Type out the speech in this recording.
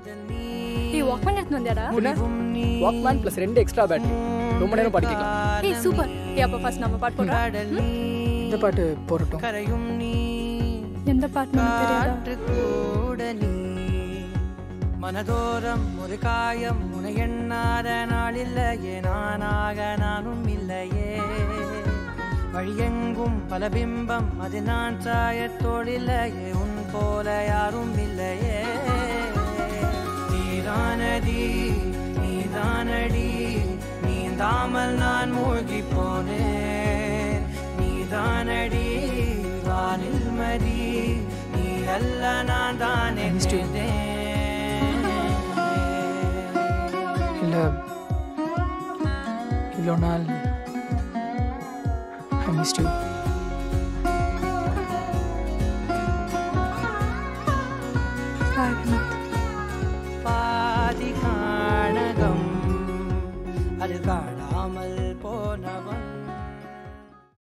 ஏய் வாக்மேன் எடுத்து வந்தியாடா வாக்மேன் ப்ளஸ் ரெண்டு எக்ஸ்ட்ரா பேட்டரி ரொம்ப நேரம் படிக்கலாம் ஏய் சூப்பர் ஏய் அப்ப ஃபர்ஸ்ட் நம்ம பாட்டு போடுறோம் இந்த பாட்டு போடட்டும் கரையும் நீ எந்த பாட்டு நமக்கு தெரியாதா காற்று கூட நீ மனதோரம் ஒரு காயம் உன எண்ணாத நாள் இல்லையே நானாக நானும் இல்லையே வழியெங்கும் பல பிம்பம் அது நான் சாயத்தோடு இல்லையே உன் போல யாரும் இல்லையே நீதானடி நீதானடி நீந்தாமல் நான் மூழ்கி போனேன் நீதானடி வானில் மதி நீ அல்ல நான் தானே இல்லை இவ்வளோ நாள் ஐ மிஸ்ட் யூ பாதி காணகம் அது காணாமல் போனவன்